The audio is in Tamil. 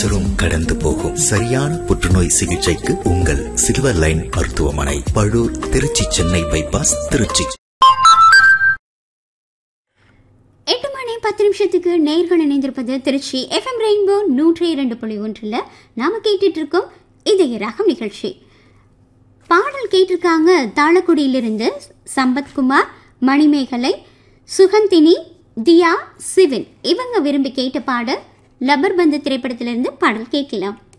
கேன்சரும் கடந்து போகும் சரியான புற்றுநோய் சிகிச்சைக்கு உங்கள் சில்வர் லைன் மருத்துவமனை பழூர் திருச்சி சென்னை பைபாஸ் திருச்சி எட்டு மணி பத்து நிமிஷத்துக்கு நேர்கள் இணைந்திருப்பது திருச்சி எஃப்எம் ரெயின்போ நூற்றி இரண்டு புள்ளி ஒன்றில் நாம கேட்டுட்டு இருக்கோம் இதய ரகம் நிகழ்ச்சி பாடல் கேட்டிருக்காங்க தாளக்குடியிலிருந்து சம்பத்குமார் மணிமேகலை சுகந்தினி தியா சிவின் இவங்க விரும்பி கேட்ட பாடல் லப்பர் பந்து திரைப்படத்திலிருந்து பாடல் கேட்கலாம்